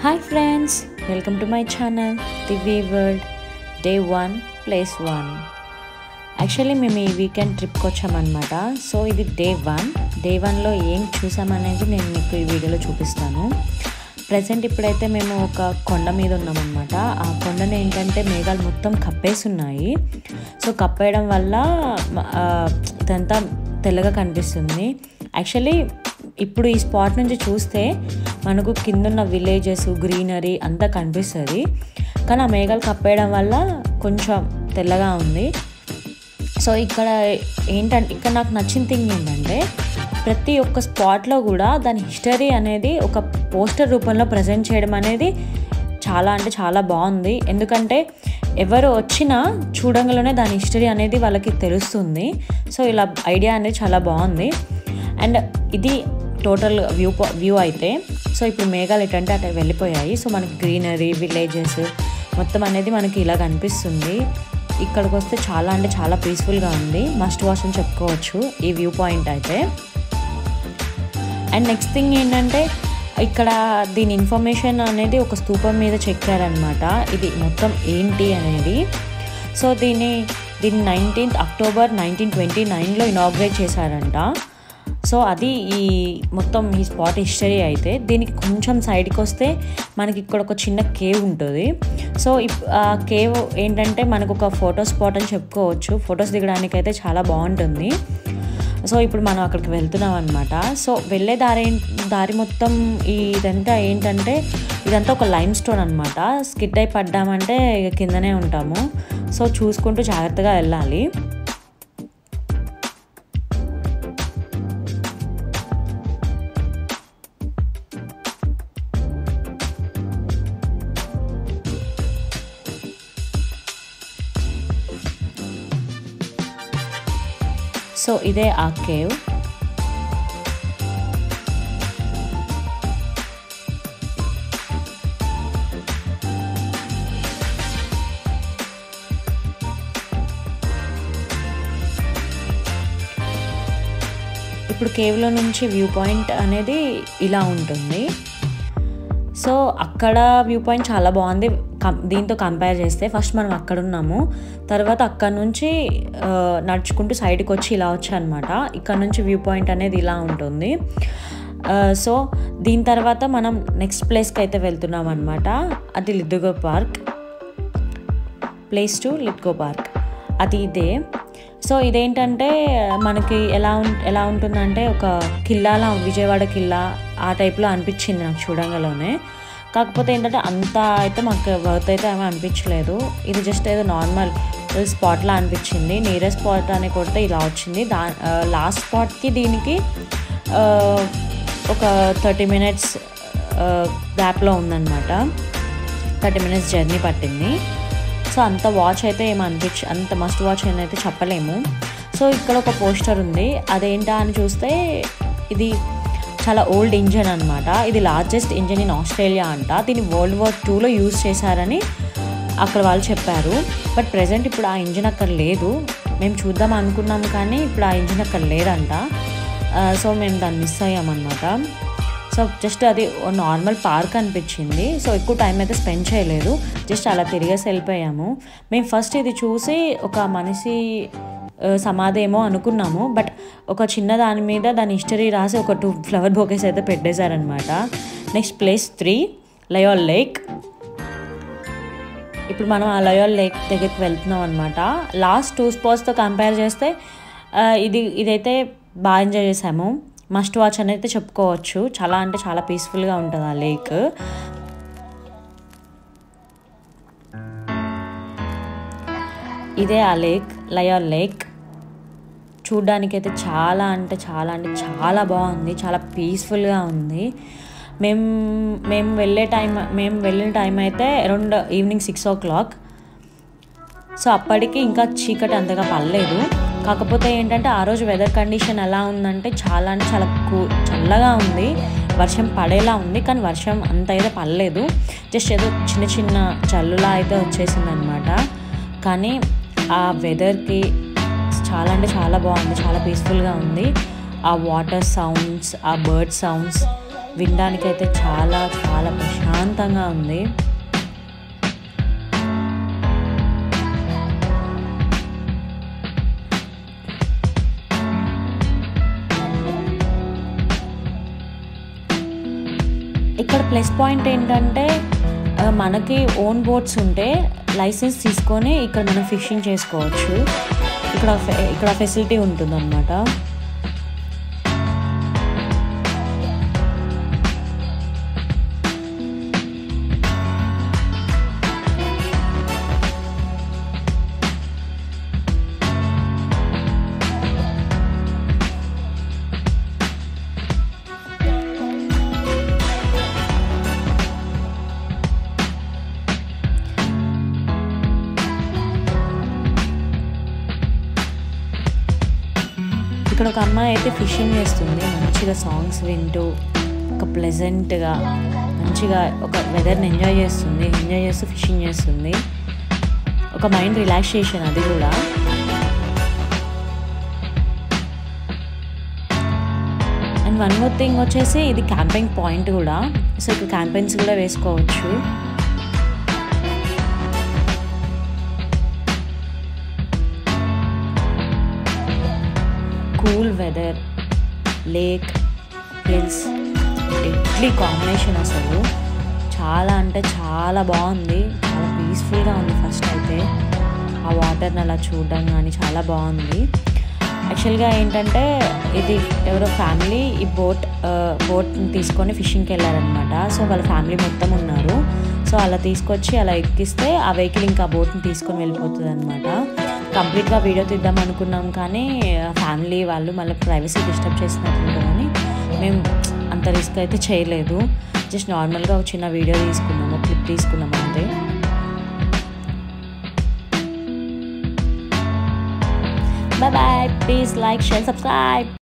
Hi friends welcome to my channel Divya world day one place one actually మేము ఈ weekend ట్రిప్కి వచ్చామన్నమాట so ఇది డే వన్ డే వన్లో ఏం చూసామనేది నేను మీకు ఈ వీడియోలో చూపిస్తాను ప్రజెంట్ ఇప్పుడైతే మేము ఒక కొండ మీద ఉన్నామన్నమాట ఆ కొండను ఏంటంటే మేఘాలు మొత్తం కప్పేసి ఉన్నాయి సో కప్పేయడం వల్ల ఆ, ఇదంతా తెల్లగా కనిపిస్తుంది యాక్చువల్లీ ఇప్పుడు ఈ స్పాట్ నుంచి చూస్తే మనకు కిందున్న విలేజెస్ గ్రీనరీ అంతా కనిపిస్తుంది కానీ ఆ మేఘాలు కప్పేయడం వల్ల కొంచెం తెల్లగా ఉంది సో ఇక్కడ ఏంటంటే ఇక్కడ నాకు నచ్చిన థింగ్ ఏంటంటే ప్రతి ఒక్క స్పాట్లో కూడా దాని హిస్టరీ అనేది ఒక పోస్టర్ రూపంలో ప్రజెంట్ చేయడం అనేది చాలా అంటే చాలా బాగుంది ఎందుకంటే ఎవరు వచ్చినా చూడంగానే దాని హిస్టరీ అనేది వాళ్ళకి తెలుస్తుంది సో ఇలా ఐడియా అనేది చాలా బాగుంది అండ్ ఇది టోటల్ వ్యూ వ్యూ అయితే సో ఇప్పుడు మేఘాలు ఎటంటే అటు వెళ్ళిపోయాయి సో మనకి గ్రీనరీ విలేజెస్ మొత్తం అనేది మనకి ఇలా కనిపిస్తుంది ఇక్కడికి వస్తే చాలా అంటే చాలా పీస్ఫుల్గా ఉంది మస్ట్ వాష్ అని చెప్పుకోవచ్చు ఈ వ్యూ పాయింట్ అయితే అండ్ నెక్స్ట్ థింగ్ ఏంటంటే ఇక్కడ దీని ఇన్ఫర్మేషన్ అనేది ఒక స్తూపం మీద చెక్కారనమాట ఇది మొత్తం ఏంటి అనేది సో దీన్ని దీన్ని నైన్టీన్త్ అక్టోబర్ నైన్టీన్ ట్వంటీ నైన్లో ఇనాగ్రేట్ చేశారంట సో అది ఈ మొత్తం ఈ స్పాట్ హిస్టరీ అయితే దీనికి కొంచెం సైడ్కి వస్తే మనకి ఇక్కడ ఒక చిన్న కేవ్ ఉంటుంది సో ఇప్- ఆ కేవ్ ఏంటంటే మనకు ఒక ఫోటో స్పాట్ అని చెప్పుకోవచ్చు ఫొటోస్ దిగడానికి అయితే చాలా బాగుంటుంది సో ఇప్పుడు మనం అక్కడికి వెళ్తున్నాం అనమాట సో వెళ్ళే దారి ఏం- దారి మొత్తం ఈ ఇదంతా ఏంటంటే ఇదంతా ఒక లైమ్ స్టోన్ అనమాట స్కిడ్ అయి పడ్డామంటే ఇక కిందనే ఉంటాము సో చూసుకుంటూ జాగ్రత్తగా వెళ్ళాలి సో ఇదే ఆ కేవ్ ఇప్పుడు కేవ్లో నుంచి వ్యూ పాయింట్ అనేది ఇలా ఉంటుంది సో అక్కడ వ్యూ పాయింట్ చాలా బాగుంది కం దీంతో కంపేర్ చేస్తే ఫస్ట్ మనం అక్కడ ఉన్నాము తర్వాత అక్కడ నుంచి ఆ, నడుచుకుంటూ సైడ్కి వచ్చి ఇలా వచ్చానమాట ఇక్కడ నుంచి వ్యూ పాయింట్ అనేది ఇలా ఉంటుంది ఆ, సో దీని తర్వాత మనం నెక్స్ట్ ప్లేస్కి అయితే వెళ్తున్నాం అనమాట అది లిద్దుగో పార్క్ ప్లేస్ టు లిట్కో పార్క్ అది ఇదే సో ఇదేంటంటే మనకి ఎలా ఉం ఎలా ఉంటుందంటే ఒక కిల్లాలా విజయవాడ కిల్లా ఆ టైప్లో అనిపించింది నాకు చూడంగానే కాకపోతే ఏంటంటే అంత అయితే మాకు వర్త్ అయితే ఏమీ అనిపించలేదు ఇది జస్ట్ ఏదో నార్మల్ స్పాట్లా అనిపించింది నియరెస్ట్ స్పాట్ అని కొడితే ఇలా వచ్చింది దా లాస్ట్ స్పాట్కి దీనికి ఆ, ఒక థర్టీ మినిట్స్ గ్యాప్లో ఉందన్నమాట థర్టీ మినిట్స్ జర్నీ పట్టింది సో అంత వాచ్ అయితే ఏమి అనిపించ అంత మస్ట్ వాచ్ అని అయితే చెప్పలేము సో ఇక్కడ ఒక పోస్టర్ ఉంది అదేంటా అని చూస్తే ఇది చాలా ఓల్డ్ ఇంజన్ అనమాట ఇది లార్జెస్ట్ ఇంజన్ ఇన్ ఆస్ట్రేలియా అంట దీన్ని వరల్డ్ వార్ టూలో యూజ్ చేశారని అక్కడ వాళ్ళు చెప్పారు బట్ ప్రజెంట్ ఇప్పుడు ఆ ఇంజిన్ అక్కడ లేదు మేము చూద్దాం అనుకున్నాం కానీ ఇప్పుడు ఆ ఇంజిన్ అక్కడ లేదంట ఆ, సో మేము దాన్ని మిస్ అయ్యామన్నమాట సో జస్ట్ అది నార్మల్ పార్క్ అనిపించింది సో ఎక్కువ టైం అయితే స్పెండ్ చేయలేదు జస్ట్ అలా తిరిగేసి వెళ్ళిపోయాము మేము ఫస్ట్ ఇది చూసి ఒక మనిషి ఆ, సమాధి ఏమో అనుకున్నాము బట్ ఒక చిన్న దాని మీద దాని హిస్టరీ రాసి ఒక టూ ఫ్లవర్ బొకేస్ అయితే పెట్టేశారనమాట నెక్స్ట్ ప్లేస్ త్రీ లయోల్ లేక్ ఇప్పుడు మనం ఆ లయోల్ లేక్ దగ్గరికి వెళ్తున్నాం అనమాట లాస్ట్ టూ స్పాట్స్తో కంపేర్ చేస్తే ఆ, ఇది ఇదైతే బాగా ఎంజాయ్ చేసాము మస్ట్ వాచ్ అని అయితే చెప్పుకోవచ్చు చాలా అంటే చాలా పీస్ఫుల్గా ఉంటుంది ఆ లేక్ ఇదే ఆ లేక్ లయోల్ లేక్ చూడ్డానికైతే చాలా అంటే చాలా అంటే చాలా బాగుంది చాలా పీస్ఫుల్గా ఉంది మేము మేము వెళ్ళే టైం మేము వెళ్ళిన టైం అయితే around evening six o'clock so అప్పటికి ఇంకా చీకటి అంతగా పడలేదు కాకపోతే ఏంటంటే ఆ రోజు వెదర్ కండిషన్ ఎలా ఉందంటే చాలా అంటే చాలా కూ చల్లగా ఉంది వర్షం పడేలా ఉంది కానీ వర్షం అంత అయితే పడలేదు జస్ట్ ఏదో చిన్న చిన్న చల్లులా అయితే వచ్చేసింది అనమాట కానీ ఆ వెదర్కి చాలా అంటే చాలా బాగుంది చాలా పీస్ఫుల్గా ఉంది ఆ వాటర్ సౌండ్స్ ఆ బర్డ్ సౌండ్స్ వినడానికైతే చాలా చాలా ప్రశాంతంగా ప్రశాంతంగా ఉంది ఇక్కడ ప్లస్ పాయింట్ ఏంటంటే ఆ, మనకి ఓన్ బోట్స్ ఉంటే లైసెన్స్ తీసుకొని ఇక్కడ మనం ఫిషింగ్ చేసుకోవచ్చు ఇక్కడ ఫె- ఇక్కడ ఫెసిలిటీ ఉంటుందన్నమాట ఇక్కడ ఒక అమ్మాయి అయితే ఫిషింగ్ చేస్తుంది మంచిగా సాంగ్స్ వింటూ ఒక ప్లెజెంట్గా మంచిగా ఒక వెదర్ని ఎంజాయ్ చేస్తుంది ఎంజాయ్ చేస్తూ ఫిషింగ్ చేస్తుంది ఒక మైండ్ రిలాక్సేషన్ అది కూడా అండ్ వన్ మోర్ థింగ్ వచ్చేసి ఇది క్యాంపింగ్ పాయింట్ కూడా సో ఇక్కడ క్యాంపెయిన్స్ కూడా వేసుకోవచ్చు cool weather lake hills deadly combination అసలు చాలా అంటే చాలా బాగుంది చాలా పీస్ఫుల్గా ఉంది ఫస్ట్ అయితే ఆ వాటర్ని అలా చూడడం కానీ చాలా బాగుంది యాక్చువల్గా ఏంటంటే ఇది ఎవరో ఫ్యామిలీ ఈ బోట్ బోట్ని తీసుకొని ఫిషింగ్కి వెళ్ళారనమాట సో వాళ్ళ ఫ్యామిలీ మొత్తం ఉన్నారు సో అలా తీసుకొచ్చి అలా ఎక్కిస్తే ఆ వెహికల్ ఇంకా బోట్ని తీసుకొని వెళ్ళిపోతుంది అనమాట కంప్లీట్గా వీడియో తీద్దాం అనుకున్నాం కానీ ఫ్యామిలీ వాళ్ళు మళ్ళీ ప్రైవసీ డిస్టర్బ్ చేసినట్టుంటుందని మేము అంత రిస్క్ అయితే చేయలేదు జస్ట్ నార్మల్గా ఒక చిన్న వీడియో తీసుకున్నాము క్లిప్ తీసుకున్నాము అంతే Bye bye. Please like, share, subscribe.